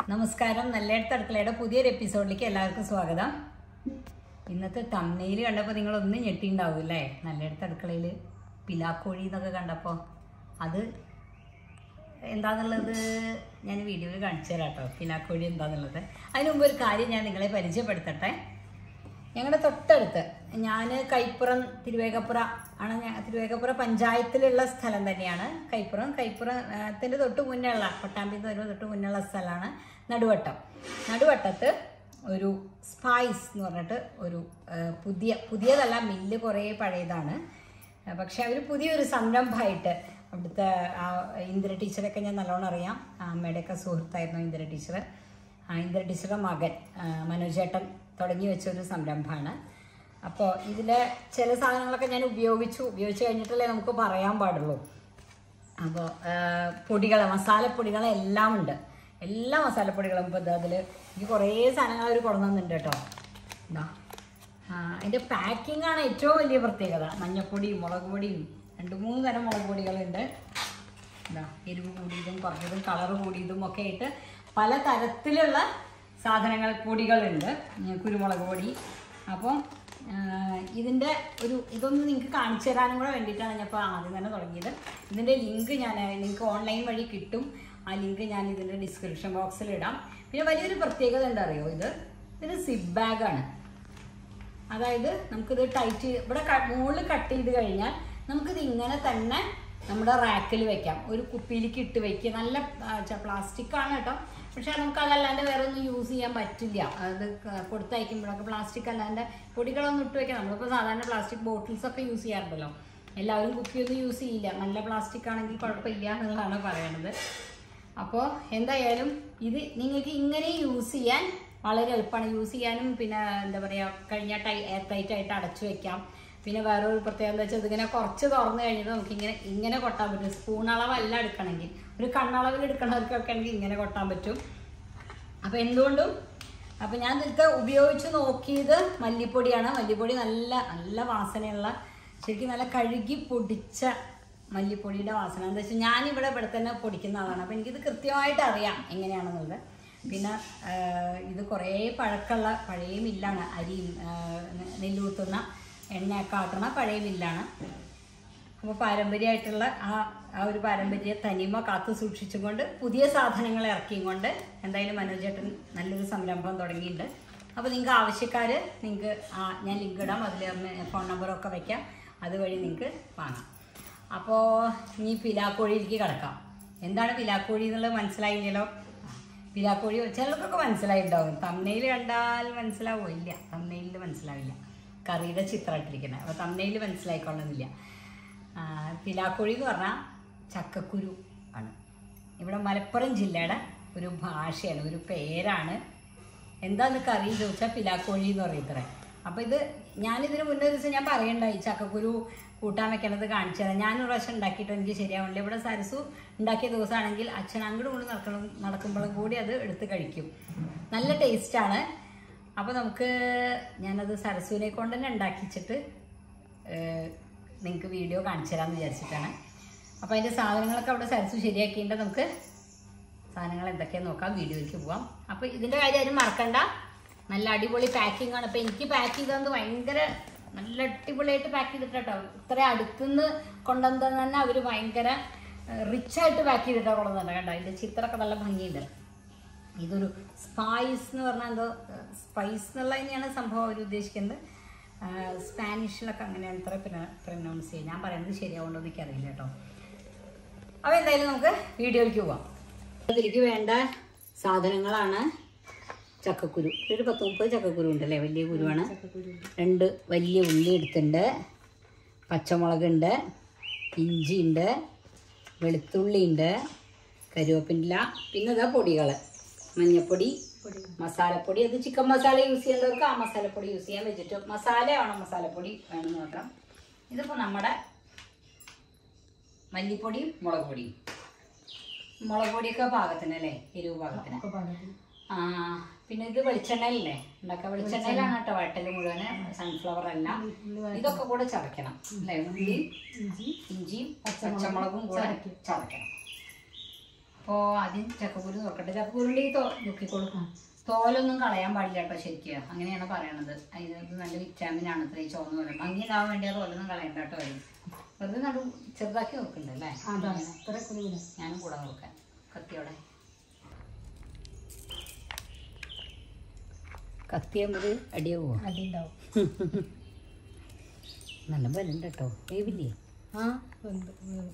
നമസ്കാരം നല്ലയിടത്ത് അടുക്കളയുടെ പുതിയൊരു എപ്പിസോഡിലേക്ക് എല്ലാവർക്കും സ്വാഗതം ഇന്നത്തെ തമ്മയിൽ കണ്ടപ്പോൾ നിങ്ങളൊന്നും ഞെട്ടിണ്ടാവും അല്ലേ നല്ലയിടത്ത് അടുക്കളയിൽ പിലാക്കോഴി എന്നൊക്കെ കണ്ടപ്പോൾ അത് എന്താന്നുള്ളത് ഞാൻ വീഡിയോയിൽ കാണിച്ചു തരാം കേട്ടോ പിലാക്കോഴി എന്താന്നുള്ളത് അതിന് മുമ്പ് ഒരു കാര്യം ഞാൻ നിങ്ങളെ പരിചയപ്പെടുത്തട്ടെ ഞങ്ങളുടെ തൊട്ടടുത്ത് ഞാൻ കൈപ്പുറം തിരുവേഗപ്പുറ ആണ് ഞാൻ തിരുവേഗപ്പുറ പഞ്ചായത്തിലുള്ള സ്ഥലം തന്നെയാണ് കൈപ്പുറം കൈപ്പുറത്തിൻ്റെ തൊട്ട് മുന്നേ ഉള്ള പട്ടാമ്പി എന്ന് വരുമ്പോൾ തൊട്ട് മുന്നേ ഉള്ള സ്ഥലമാണ് നടുവട്ടം നടുവട്ടത്ത് ഒരു സ്പൈസ് എന്ന് പറഞ്ഞിട്ട് ഒരു ആ, പുതിയ പുതിയതല്ല മില്ല് കുറേ പഴയതാണ് ആ, പക്ഷെ അവർ പുതിയൊരു സംരംഭമായിട്ട് അവിടുത്തെ ആ ഇന്ദിര ടീച്ചറൊക്കെ ഞാൻ നല്ലോണം അറിയാം ആ അമ്മയുടെയൊക്കെ സുഹൃത്തായിരുന്നു ഇന്ദിര ടീച്ചർ ആ ഇന്ദിര ടീച്ചറുടെ മകൻ ആ, മനോജേട്ടൻ തുടങ്ങി വെച്ച ഒരു സംരംഭമാണ് അപ്പോൾ ഇതിലെ ചില സാധനങ്ങളൊക്കെ ഞാൻ ഉപയോഗിച്ചു ഉപയോഗിച്ച് കഴിഞ്ഞിട്ടല്ലേ നമുക്ക് പറയാൻ പാടുള്ളൂ അപ്പോൾ പൊടികൾ മസാലപ്പൊടികൾ എല്ലാം ഉണ്ട് എല്ലാ മസാലപ്പൊടികളും ഇപ്പോൾ അതിൽ എനിക്ക് കുറേ സാധനങ്ങൾ അവർ കൊണ്ടുവന്നിട്ടുണ്ട് കേട്ടോ എന്താ അതിൻ്റെ പാക്കിംഗ് ആണ് ഏറ്റവും വലിയ പ്രത്യേകത മഞ്ഞപ്പൊടിയും മുളക് പൊടിയും രണ്ട് മൂന്ന് തരം മുളക് പൊടികളുണ്ട് എന്താ എരിവ് കൂടിയതും കുറഞ്ഞതും കളർ കൂടിയതും ഒക്കെ ആയിട്ട് പല തരത്തിലുള്ള സാധനങ്ങൾ പൊടികളുണ്ട് ഉം, കുരുമുളക് പൊടി അപ്പം ഇതിൻ്റെ ഒരു ഇതൊന്ന് നിങ്ങൾക്ക് കാണിച്ചു തരാനും കൂടെ വേണ്ടിയിട്ടാണ് ഞാൻ ഇപ്പോൾ ആദ്യം തന്നെ തുടങ്ങിയത് ഇതിൻ്റെ ലിങ്ക് ഞാൻ നിങ്ങൾക്ക് ഓൺലൈൻ വഴി കിട്ടും ആ ലിങ്ക് ഞാൻ ഇതിൻ്റെ ഡിസ്ക്രിപ്ഷൻ ബോക്സിൽ ഇടാം പിന്നെ വലിയൊരു പ്രത്യേകത എന്താ അറിയോ ഇത് ഇതൊരു സിപ്പ് ബാഗാണ് അതായത് നമുക്കിത് ടൈറ്റ് ഇവിടെ മുകളിൽ കട്ട് ചെയ്ത് കഴിഞ്ഞാൽ നമുക്കിത് ഇങ്ങനെ തന്നെ നമ്മുടെ റാക്കിൽ വെക്കാം ഒരു കുപ്പിയിലേക്ക് ഇട്ട് വെക്കുക നല്ല പ്ലാസ്റ്റിക് ആണ് കേട്ടോ പക്ഷെ നമുക്ക് അതല്ലാണ്ട് വേറെ ഒന്നും യൂസ് ചെയ്യാൻ പറ്റില്ല അത് ക- കൊടുത്തയക്കുമ്പോഴൊക്കെ പ്ലാസ്റ്റിക് അല്ലാണ്ട് പൊടികളൊന്നും ഇട്ട് വെക്കാം നമ്മളിപ്പോൾ സാധാരണ പ്ലാസ്റ്റിക് ബോട്ടിൽസ് ഒക്കെ യൂസ് ചെയ്യാറുണ്ടല്ലോ എല്ലാവരും കുപ്പിയൊന്നും യൂസ് ചെയ്യില്ല നല്ല പ്ലാസ്റ്റിക് ആണെങ്കിൽ കുഴപ്പമില്ല എന്നുള്ളതാണ് പറയണത് അപ്പോൾ എന്തായാലും ഇത് നിങ്ങൾക്ക് ഇങ്ങനെ യൂസ് ചെയ്യാൻ വളരെ എളുപ്പമാണ് യൂസ് ചെയ്യാനും പിന്നെ എന്താ പറയുക കഴിഞ്ഞ ടൈ എയർ ടൈറ്റ് ആയിട്ട് അടച്ചു വെക്കാം പിന്നെ വേറെ ഒരു പ്രത്യേകത എന്താ വെച്ചാൽ ഇതിങ്ങനെ കുറച്ച് തുറന്നു കഴിഞ്ഞിട്ട് നമുക്ക് ഇങ്ങനെ ഇങ്ങനെ കൊട്ടാൻ പറ്റും സ്പൂൺ അളവല്ല എടുക്കണമെങ്കിൽ ഒരു കണ്ണളവിൽ എടുക്കണവർക്കൊക്കെ ആണെങ്കിൽ ഇങ്ങനെ കൊട്ടാൻ പറ്റും അപ്പോൾ എന്തുകൊണ്ടും അപ്പോൾ ഞാൻ ഇതിലത്തെ ഉപയോഗിച്ച് നോക്കിയത് മല്ലിപ്പൊടിയാണ് മല്ലിപ്പൊടി നല്ല നല്ല വാസനയുള്ള ശരിക്കും നല്ല കഴുകി പൊടിച്ച മല്ലിപ്പൊടിയുടെ വാസന എന്താ വെച്ചാൽ ഞാനിവിടെ ഇവിടെ തന്നെ പൊടിക്കുന്ന ആളാണ് അപ്പോൾ എനിക്കിത് കൃത്യമായിട്ട് അറിയാം എങ്ങനെയാണെന്നുള്ളത് പിന്നെ ആ, ഇത് കുറേ പഴക്കമുള്ള പഴയ മില്ലാണ് അരിയും ആ, നെല്ലൂത്തുന്ന എണ്ണയൊക്കെ ആക്കണ പഴയ മില്ലാണ് അപ്പോൾ പാരമ്പര്യമായിട്ടുള്ള ആ ആ ഒരു പാരമ്പര്യ തനിമ കാത്തു സൂക്ഷിച്ചുകൊണ്ട് പുതിയ സാധനങ്ങൾ ഇറക്കിയും കൊണ്ട് എന്തായാലും മനോജേട്ടൻ നല്ലൊരു സംരംഭം തുടങ്ങിയിട്ടുണ്ട് അപ്പോൾ നിങ്ങൾക്ക് ആവശ്യക്കാർ നിങ്ങൾക്ക് ആ ഞാൻ ലിങ്ക് ഇടാം അതിൽ ഫോൺ നമ്പറൊക്കെ വയ്ക്കാം അതുവഴി നിങ്ങൾക്ക് വാങ്ങാം അപ്പോൾ ഇനി പിലാക്കോഴിയിലേക്ക് കിടക്കാം എന്താണ് പിലാക്കോഴി എന്നുള്ളത് മനസ്സിലായില്ലല്ലോ പിലാക്കോഴി ചിലർക്കൊക്കെ മനസ്സിലായിട്ടുണ്ടാവും തമ്മയിൽ കണ്ടാൽ മനസ്സിലാവോ ഇല്ല തമ്മയിൽ മനസ്സിലാവില്ല കറിയുടെ ചിത്രം ഇട്ടിരിക്കുന്നത് അപ്പോൾ തമ്മയിൽ മനസ്സിലായിക്കൊള്ളുന്നില്ല ആ, പിലാക്കോഴി എന്ന് പറഞ്ഞാൽ ചക്കക്കുരു ആണ് ഇവിടെ മലപ്പുറം ജില്ലയുടെ ഒരു ഭാഷയാണ് ഒരു പേരാണ് എന്താന്ന് കറി ചോദിച്ചാൽ പിലാക്കോഴി എന്ന് പറയത്രേ അപ്പോൾ ഇത് ഞാനിതിന് മുന്നേ ഒരു ദിവസം ഞാൻ പറയണ്ടായി ചക്കക്കുരു കൂട്ടാൻ വെക്കണത് കാണിച്ചു തരാം ഞാനൊരു പ്രാവശ്യം ഉണ്ടാക്കിയിട്ട് എനിക്ക് ശരിയാവണില്ല ഇവിടെ സരസു ഉണ്ടാക്കിയ ദിവസമാണെങ്കിൽ അച്ഛൻ അങ്ങോട്ടും ഇങ്ങോട്ടും നടക്കണം നടക്കുമ്പോഴും കൂടി അത് എടുത്ത് കഴിക്കും നല്ല ടേസ്റ്റാണ് അപ്പോൾ നമുക്ക് ഞാനത് സരസുവിനെ കൊണ്ട് തന്നെ ഉണ്ടാക്കിച്ചിട്ട് നിങ്ങൾക്ക് വീഡിയോ കാണിച്ചു തരാമെന്ന് വിചാരിച്ചിട്ടാണ് അപ്പോൾ അതിൻ്റെ സാധനങ്ങളൊക്കെ അവിടെ സരസു ശരിയാക്കിയിട്ട് നമുക്ക് സാധനങ്ങൾ എന്തൊക്കെയാന്ന് നോക്കാം വീഡിയോയിലേക്ക് പോവാം അപ്പോൾ ഇതിൻ്റെ കാര്യം ആരും മറക്കണ്ട നല്ല അടിപൊളി പാക്കിംഗ് ആണ് അപ്പോൾ എനിക്ക് പാക്ക് ചെയ്തത് ഭയങ്കര നല്ല അടിപൊളിയായിട്ട് പാക്ക് ചെയ്തിട്ടോ ഇത്ര അടുത്തുനിന്ന് കൊണ്ടുവന്നത് തന്നെ അവർ ഭയങ്കര റിച്ചായിട്ട് പാക്ക് ചെയ്തിട്ടാണ് കൊണ്ടുവന്നത് കണ്ടോ അതിൻ്റെ ചിത്രമൊക്കെ നല്ല ഭംഗിയുണ്ട് ഇതൊരു സ്പൈസ് എന്ന് പറഞ്ഞാൽ എന്തോ സ്പൈസ് എന്നുള്ള തന്നെയാണ് സംഭവം അവർ ഉദ്ദേശിക്കുന്നത് ആ, സ്പാനിഷിലൊക്കെ അങ്ങനെയാണ് ഇത്ര പ്രൊനൗൺസ് ചെയ്യുക ഞാൻ പറയുന്നത് ശരിയാവുണ്ടോ എന്ന് എനിക്കറിയില്ല കേട്ടോ അപ്പോൾ എന്തായാലും നമുക്ക് വീഡിയോയിലേക്ക് പോവാം അതിലേക്ക് വേണ്ട സാധനങ്ങളാണ് ചക്കക്കുരു ഒരു പത്ത് മുപ്പത് ചക്കക്കുരു ഉണ്ടല്ലേ വലിയ കുരുവാണ് രണ്ട് വലിയ ഉള്ളി എടുത്തിട്ടുണ്ട് പച്ചമുളകുണ്ട് ഇഞ്ചിയുണ്ട് വെളുത്തുള്ളി ഉണ്ട് കരുവേപ്പില പിന്നെ ഇതാ പൊടികൾ മഞ്ഞപ്പൊടി മസാലപ്പൊടി അത് ചിക്കൻ മസാല യൂസ് ചെയ്യുന്നവർക്ക് ആ മസാലപ്പൊടി യൂസ് ചെയ്യാം വെജിറ്റബിൾ മസാല വേണം മസാലപ്പൊടി വേണമെന്ന് മാത്രം ഇതിപ്പോൾ നമ്മുടെ മല്ലിപ്പൊടിയും മുളക് പൊടിയും മുളക് പൊടിയൊക്കെ പാകത്തിന് അല്ലേ എരിവ് പാകത്തിന് ആ പിന്നെ ഇത് വെളിച്ചെണ്ണയിലല്ലേ ഉണ്ടാക്കുക വെളിച്ചെണ്ണയിലാണ് കേട്ടോ വട്ടല് മുഴുവന് സൺഫ്ലവർ അല്ല ഇതൊക്കെ കൂടെ ചതയ്ക്കണം അല്ലേ ഉള്ളിയും ഇഞ്ചിയും പച്ചമുളകും കൂടെ ചതയ്ക്കണം അപ്പോൾ ആദ്യം ചക്കക്കുരു നോക്കട്ടെ ചക്കക്കുരുൻ്റെ ഈ തോ നോക്കിക്കോളൂ തോലൊന്നും കളയാൻ പാടില്ല കേട്ടോ ശരിക്കും അങ്ങനെയാണ് പറയണത് അതിനകത്ത് നല്ല വിറ്റാമിൻ ആണ് ഇത്രയും ചോന്ന് വരണം ഭംഗിയുണ്ടാവാൻ വേണ്ടി ആ തോലൊന്നും കളയണ്ട കേട്ടോ അതിന് വെറുതെ നടു ചെറുതാക്കി നോക്കണ്ടേ അല്ലേ അതാണ് ഇത്ര കുരുവില ഞാനും കൂടെ നോക്കാൻ കത്തിയോടെ കത്തിയാകുമ്പോൾ അടിയാവോ അടി ഉണ്ടാവും നല്ല ബലുണ്ട് കേട്ടോ വേവില്ലേ ആ ഉണ്ട് ഉം.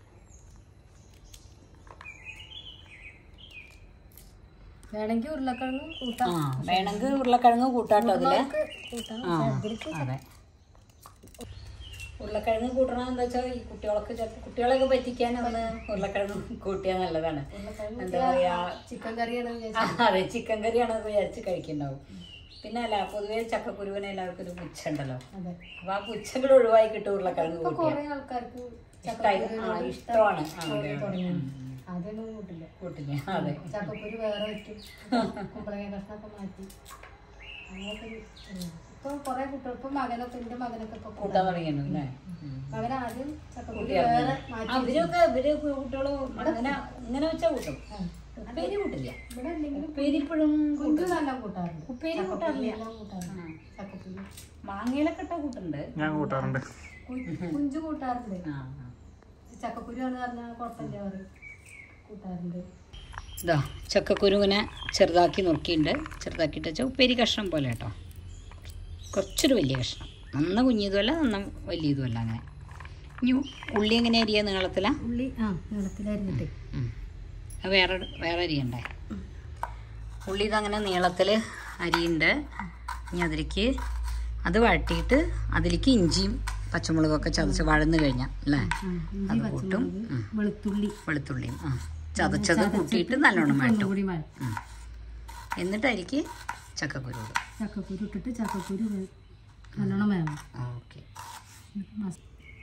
വേണമെങ്കിൽ ഉരുളക്കിഴങ്ങും കൂട്ടാം ആ വേണമെങ്കിൽ ഉരുളക്കിഴങ്ങ് കൂട്ടാട്ടോ അതില് നമുക്ക് കൂട്ടാം ആ ഇതിലേക്ക് അതെ ഉരുളക്കിഴങ്ങ് കൂട്ടണം എന്താ വെച്ചാൽ ഈ കുട്ടികളൊക്കെ ചിലപ്പോൾ കുട്ടികളൊക്കെ പറ്റിക്കാൻ ഒന്ന് ഉരുളക്കിഴങ്ങ് കൂട്ടിയാൽ നല്ലതാണ് എന്താ പറയാ ചിക്കൻ കറിയാണ് ആ, അതെ ചിക്കൻ കറിയാണ് വിചാരിച്ച് കഴിക്കുന്നുണ്ടാവും പിന്നെ അല്ല പൊതുവേ ചക്കക്കുരുവിന് എല്ലാവർക്കും ഒരു പുച്ഛ ഉണ്ടല്ലോ അതെ അപ്പൊ ആ പുച്ഛങ്ങൾ ഒഴിവായി കിട്ടും ഉരുളക്കിഴങ്ങ് ഇപ്പൊ കൂട്ടിയാൽ കുറെ ആൾക്കാർക്ക് ഇഷ്ടായി ആ ഇഷ്ടമാണ് ആ, അതെ. തുടങ്ങി അതൊന്നും കൂട്ടില്ല കൂട്ടില്ല അതെ ചക്കക്കുരു വേറെ വെക്കും കുമ്പളങ്ങ കഷ്ണമൊക്കെ മാറ്റി അങ്ങനത്തെ ഒരു ഇതാണ്. ഇപ്പൊ കുറെ കുട്ടികൾ ഇപ്പൊ മകനൊക്കെ എന്റെ മകനൊക്കെ ഇപ്പൊ കൂട്ടാൻ തുടങ്ങിയാണ് അല്ലേ മകൻ ആദ്യം ചക്കക്കുരു കൂട്ടിയായിരുന്നു. വേറെ ആ, മാറ്റി ഇവരൊക്കെ ഇവര് കുട്ടികള് അങ്ങനെ ഇങ്ങനെ വെച്ചാൽ കൂട്ടും ഉപ്പേരി കൂട്ടില്ല ഇവിടെ എന്തെങ്കിലും ഉപ്പേരി ഇപ്പോഴും കുഞ്ചു നല്ല കൂട്ടാറുണ്ട് ഉപ്പേരി ചക്കക്കുരു കൂട്ടാറില്ല എല്ലാം കൂട്ടാറുണ്ട് ചക്കക്കുരു മാങ്ങയിലൊക്കെ ഇട്ടാ കൂട്ടുണ്ട് ഞാൻ കൂട്ടാറുണ്ട് കു- കുഞ്ചു കൂട്ടാറുണ്ട് ആ ആ. ചക്കക്കുരു ആണ് പറഞ്ഞാൽ കുഴപ്പമില്ല പറയും കൂട്ടാറുണ്ട് ഇതാ ചക്കക്കുരു ഇങ്ങനെ ചെറുതാക്കി നുറുക്കിയിട്ടുണ്ട് ചെറുതാക്കിയിട്ട് വെച്ചാൽ ഉപ്പേരി കഷ്ണം പോലെ കേട്ടോ കുറച്ചൊരു വലിയ കഷ്ണം നന്ന കുഞ്ഞിതുമല്ല നന്ന വലിയതുമല്ല അങ്ങനെ ഇനി ഉള്ളി എങ്ങനെ അരിയാ നീളത്തിലാ ഉള്ളി ആ നീളത്തിലരിഞ്ഞിട്ട് ഉം. അത് വേറെ വേറെ അരിയണ്ടേ ഉള്ളി ഇതങ്ങനെ നീളത്തിൽ അരിയുണ്ട് ഇനി അതിലേക്ക് അത് വഴട്ടിയിട്ട് അതിലേക്ക് ഇഞ്ചിയും പച്ചമുളകൊക്കെ ചതച്ച് വഴന്ന് കഴിഞ്ഞാൽ അല്ലേ അത് കൂട്ടും ഉം. വെളുത്തുള്ളി വെളുത്തുള്ളിയും ആ ചതച്ചത് കൂട്ടിയിട്ട് നല്ലോണം വഴട്ടും ഒന്നുകൂടി മഴ ഉം. എന്നിട്ട് അതിലേക്ക് ചക്കക്കുരു ഇടും ചക്കക്കുരു ഇട്ടിട്ട് ചക്കക്കുരു വേ- നല്ലോണം വേണം ആ ഓക്കെ മസ്-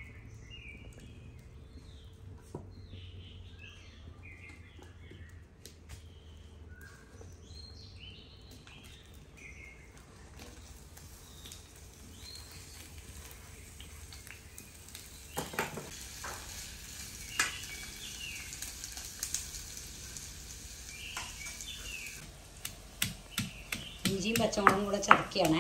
ഇഞ്ചിയും പച്ചമുളകും കൂടെ ചതക്കുകയാണേ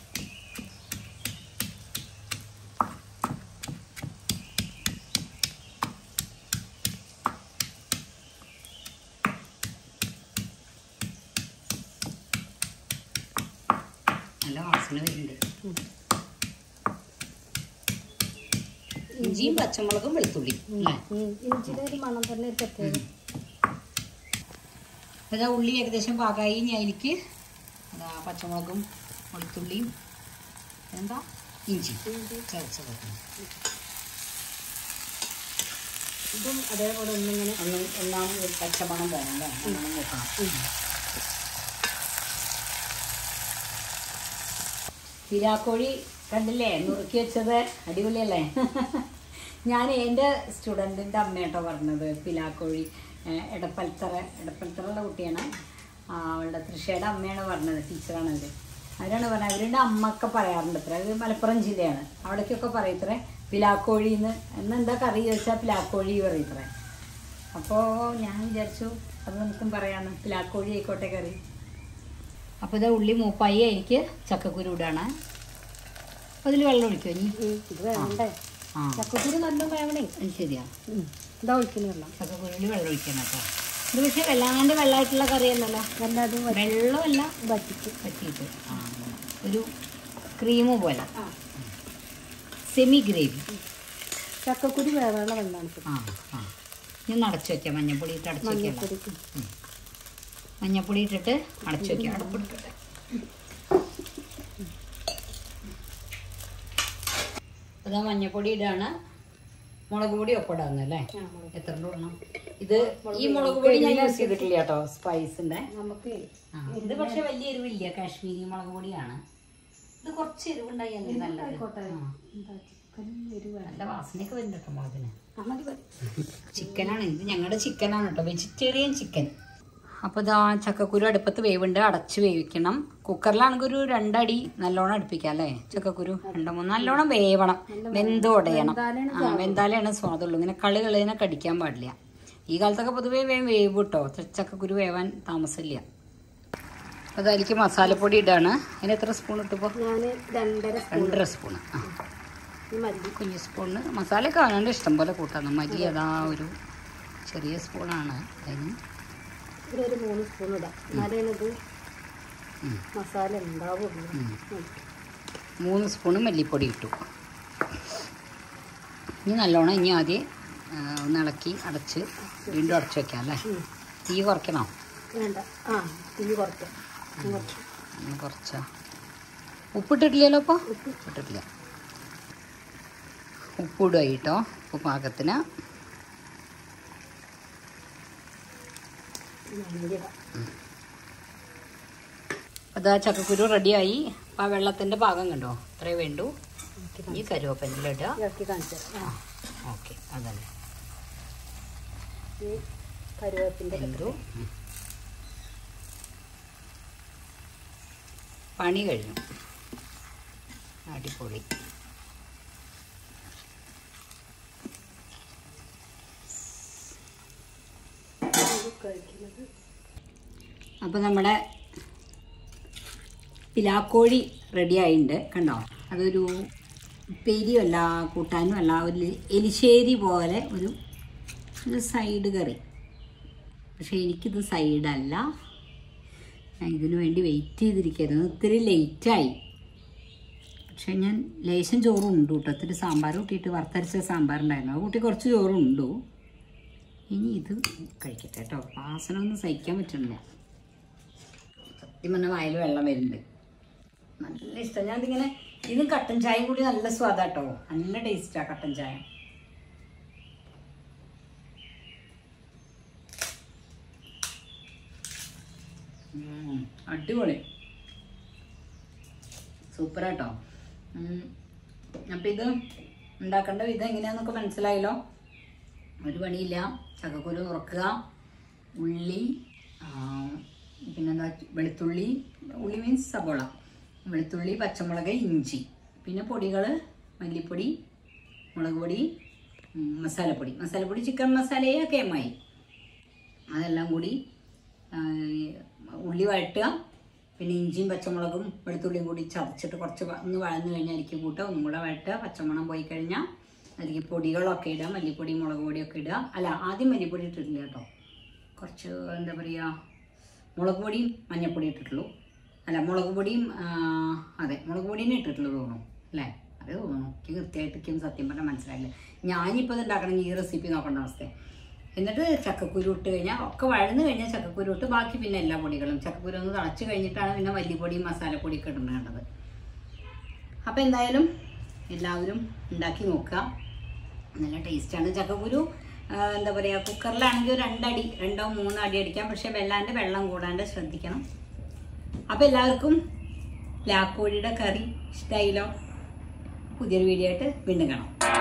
നല്ല വാസന വരുന്നുണ്ട് ഇഞ്ചിയും പച്ചമുളകും വെളുത്തുള്ളി അല്ലേ ഉം. ഇഞ്ചിയുടെ ഒരു മണം തന്നെ ഒരു പ്രത്യേകം അതാ ഉള്ളി ഏകദേശം പാകമായി ഇനി അതിലേക്ക് അതാ പച്ചമുളകും വെളുത്തുള്ളിയും എന്താ ഇഞ്ചി ചതച്ചത് ഇതും അതേപോലെ ഒന്നിങ്ങനെ ഒന്ന് ഒന്നാം പച്ചമണം പോകണം അല്ലേ ഒന്നാം നോക്കണം തിരാക്കോഴി കണ്ടില്ലേ നുറുക്കി വെച്ചത് അടിപൊളിയല്ലേ ഞാൻ എൻ്റെ സ്റ്റുഡൻറ്റിൻ്റെ അമ്മയാട്ടോ പറഞ്ഞത് പിലാക്കോഴി ഏഹ് എടപ്പലത്തറ എടപ്പലത്തറയുള്ള കുട്ടിയാണ് ആ, അവളുടെ തൃശ്ശയുടെ അമ്മയാണ് പറഞ്ഞത് ടീച്ചറാണത് അവരാണ് പറഞ്ഞത് അവരുടെ അമ്മയൊക്കെ പറയാറുണ്ട് അത്ര അത് മലപ്പുറം ജില്ലയാണ് അവിടേക്കൊക്കെ പറയത്രേ പിലാക്കോഴി എന്ന് എന്നെന്താ കറി ചോദിച്ചാൽ പിലാക്കോഴി പറയത്രേ അപ്പോൾ ഞാൻ വിചാരിച്ചു അത് നമുക്കും പറയാമെന്ന് പിലാക്കോഴി ആയിക്കോട്ടെ കറി അപ്പോൾ ഇത് ഉള്ളി മൂപ്പായി എനിക്ക് ചക്കക്കുരു ഇടാണ് അപ്പോൾ അതിൽ വെള്ളം ഒഴിക്കുമോ ഇനി ഉം. ഇത് വേണ്ടേ ആ ചക്കക്കുരു നല്ല വേണേ അത് ശരിയാ ഉം. ഇതാ ഒഴിക്കുന്ന വെള്ളം ചക്കക്കുരുവിൽ വെള്ളം ഒഴിക്കണം കേട്ടോ ഇത് പക്ഷേ വല്ലാണ്ട് വെള്ളമായിട്ടുള്ള കറിയല്ലല്ലോ എല്ലാതും വെള്ളമല്ല വറ്റിച്ച് പറ്റിയിട്ട് ആ അങ്ങനെ. ഒരു ക്രീം പോലെ ആ സെമി ഗ്രേവി ചക്കക്കുരു വേവേണ്ട വെള്ളമാണ് ഇപ്പൊ. ആ ആ ഇനി അടച്ചു വെക്കാം മഞ്ഞപ്പൊടി ഇട്ട് അടച്ചു വെക്കാം മഞ്ഞൾപ്പൊടി മഞ്ഞപ്പൊടി ഇട്ടിട്ട് അടച്ചു വെക്കാം അടപ്പെടുക്കട്ടെ അതാ മഞ്ഞപ്പൊടി ഇടാണ് മുളക് പൊടി ഒപ്പിടാന്ന് അല്ലേ ആ, മുളക്. എത്ര എണ്ണം ഇടണം ഇത് ഈ മുളക് പൊടി ഞാൻ യൂസ് ചെയ്തിട്ടില്ല കേട്ടോ സ്പൈസിന്റെ നമുക്ക് ആ, ഇത് പക്ഷെ വലിയ എരിവില്ല കാശ്മീരി മുളക് പൊടിയാണ് ഇത് കുറച്ച് എരിവുണ്ടായി നല്ലത് ആയിക്കോട്ടെ ആ, എന്താ ചിക്കൻ എരിവ് വേണം നല്ല വാസനയൊക്കെ വരുന്നുണ്ട് കേട്ടോ മുളകിന് ആ, മതി മതി ചിക്കനാണ് ഇത് ഞങ്ങളുടെ ചിക്കനാണ് കേട്ടോ വെജിറ്റേറിയൻ ചിക്കൻ അപ്പോൾ ഇതാ ചക്കക്കുരു അടുപ്പത്ത് വേവുണ്ട് അടച്ച് വേവിക്കണം കുക്കറിലാണെങ്കിൽ ഒരു രണ്ടടി നല്ലോണം അടുപ്പിക്കാം അല്ലേ ചക്കക്കുരു രണ്ടോ മൂന്ന് നല്ലോണം വേവണം വെന്ത് ഉടയണം ആ വെന്താലാണ് സ്വാദുള്ളൂ ഇങ്ങനെ കളി കളിനെ കടിക്കാൻ പാടില്ല ഈ കാലത്തൊക്കെ പൊതുവേ വേഗം വേവ് കേട്ടോ ചക്കക്കുരു വേവാൻ താമസമില്ല അപ്പോൾ അതിലേക്ക് മസാലപ്പൊടി ഇടാണ് അതിന് എത്ര സ്പൂൺ ഇട്ടിപ്പോൾ ഞാൻ രണ്ടര സ്പൂൺ രണ്ടര സ്പൂണ് ആ ഈ മല്ലി കുഞ്ഞ് സ്പൂണിന് മസാലയൊക്കെ അവനവൻ്റെ ഇഷ്ടം പോലെ കൂട്ടാം മതി അതാ ഒരു ചെറിയ സ്പൂണാണ് അതിന് ഇതിലൊരു മൂന്ന് സ്പൂൺ ഇടാം എന്നാലേ ഇത് ഉം. മസാല ഉണ്ടാവുള്ളൂ ഉം. ഉം. മൂന്ന് സ്പൂണ് മല്ലിപ്പൊടി ഇട്ടു ഇനി നല്ലോണം ഇനി ആദ്യം ആ, ഒന്ന് ഇളക്കി അടച്ച് വീണ്ടും അടച്ച് വെക്കാം അല്ലേ ഉം. തീ കുറയ്ക്കണോ വേണ്ട ആ തീ കുറയ്ക്കാം തീ കുറച്ച് ഒന്ന് കുറച്ചാ ഉപ്പിട്ടിട്ടില്ലല്ലോ അപ്പോൾ ഉപ്പിട്ടിട്ടില്ല ഉപ്പിടുക കേട്ടോ ഉപ്പ് പാകത്തിന് മല്ലിയിടാം അതാ ചക്കക്കുരു റെഡിയായി അപ്പം ആ വെള്ളത്തിൻ്റെ പാകം കണ്ടോ അത്രേ വേണ്ടു ഈ കരുവേപ്പില ഇറക്കി കാണിച്ചു തരാം ആ ഓക്കെ അതല്ലേ ഈ കരുവേപ്പിൻ്റെ വെന്തു ഉം. പണി കഴിഞ്ഞു അടിപൊളി കഴിക്കുന്നത് അപ്പോൾ നമ്മുടെ പിലാക്കോഴി റെഡി ആയിട്ടുണ്ട് കണ്ടോ അതൊരു ഉപ്പേരിയും അല്ല കൂട്ടാനും അല്ല ഒരു എലിശ്ശേരി പോലെ ഒരു ഒരു സൈഡ് കറി പക്ഷേ എനിക്കിത് സൈഡല്ല ഞാൻ ഇതിനു വേണ്ടി വെയിറ്റ് ചെയ്തിരിക്കുന്നു ഒത്തിരി ലേറ്റായി പക്ഷേ ഞാൻ ലേശം ചോറും ഉണ്ട് കേട്ടോ ഒത്തിരി സാമ്പാർ കൂട്ടിയിട്ട് വറുത്തരച്ച സാമ്പാറുണ്ടായിരുന്നു അത് കൂട്ടി കുറച്ച് ചോറും ഉണ്ടു ഇനി ഇത് കഴിക്കട്ടെ കേട്ടോ വാസന ഒന്നും സഹിക്കാൻ പറ്റണില്ല സത്യം പറഞ്ഞ വായിൽ വെള്ളം വരുന്നുണ്ട് നല്ല ഇഷ്ടം ഞാൻ ഇതിങ്ങനെ ഇതും കട്ടൻ ചായയും കൂടി നല്ല സ്വാദാട്ടോ നല്ല ടേസ്റ്റാ കട്ടൻ ചായ ഉം, അടിപൊളി സൂപ്പറാട്ടോ ഉം, അപ്പം ഇത് ഉണ്ടാക്കേണ്ട വിധം എങ്ങനെയാന്നൊക്കെ മനസ്സിലായല്ലോ ഒരു പണിയില്ല ചക്കക്കുരു തുറക്കുക ഉള്ളി ആ, പിന്നെന്താ വെളുത്തുള്ളി ഉള്ളി മീൻസ് സബോള വെളുത്തുള്ളി പച്ചമുളക് ഇഞ്ചി പിന്നെ പൊടികൾ മല്ലിപ്പൊടി മുളക് പൊടി ഉം, മസാലപ്പൊടി മസാലപ്പൊടി ചിക്കൻ മസാലയോ കേമായി അതെല്ലാം കൂടി ആ, ഉള്ളി വഴട്ടുക പിന്നെ ഇഞ്ചിയും പച്ചമുളകും വെളുത്തുള്ളിയും കൂടി ചതച്ചിട്ട് കുറച്ച് വ- ഒന്ന് വഴന്നു കഴിഞ്ഞാൽ അരിക്ക് കൂട്ടുക ഒന്നും കൂടെ വഴട്ടുക പച്ചമണം പോയി കഴിഞ്ഞാൽ അതിലേക്ക് പൊടികളൊക്കെ ഇടുക മല്ലിപ്പൊടി മുളക് പൊടിയൊക്കെ ഇടുക അല്ല ആദ്യം മല്ലിപ്പൊടി ഇട്ടിട്ടില്ല കേട്ടോ കുറച്ച് എന്താ പറയുക മുളക് പൊടിയും മഞ്ഞൾപ്പൊടി ഇട്ടിട്ടുള്ളൂ അല്ല മുളക് പൊടിയും ആ, അതെ മുളക് പൊടിയും ഇട്ടിട്ടുള്ളൂ തോന്നുന്നു അല്ലേ അത് തോന്നുന്നു എനിക്ക് കൃത്യമായിട്ടൊക്കെയും സത്യം പറഞ്ഞാൽ മനസ്സിലായില്ല ഞാനിപ്പോൾ ഇത് ഉണ്ടാക്കണമെങ്കിൽ ഈ റെസിപ്പി നോക്കേണ്ട അവസ്ഥ എന്നിട്ട് ചക്കക്കുരു ഇട്ട് കഴിഞ്ഞാൽ ഒക്കെ വഴന്ന് കഴിഞ്ഞാൽ ചക്കക്കുരു ഇട്ട് ബാക്കി പിന്നെ എല്ലാ പൊടികളും ചക്കക്കുരു ഒന്ന് തിളച്ച് കഴിഞ്ഞിട്ടാണ് പിന്നെ മല്ലിപ്പൊടിയും മസാലപ്പൊടിയൊക്കെ ഇടേണ്ടത് അപ്പോൾ എന്തായാലും എല്ലാവരും ഉണ്ടാക്കി നോക്കുക നല്ല ടേസ്റ്റാണ് ചക്കക്കുരു ആ, എന്താ പറയുക കുക്കറിലാണെങ്കിൽ ഒരു രണ്ടടി രണ്ടോ മൂന്നോ അടി അടിക്കാം പക്ഷേ വെള്ളാൻ്റെ വെള്ളം കൂടാണ്ട് ശ്രദ്ധിക്കണം അപ്പോൾ എല്ലാവർക്കും ലാക്കോഴിയുടെ കറി ഇഷ്ടമായില്ലോ പുതിയൊരു വീഡിയോ ആയിട്ട് വീണ്ടും കാണാം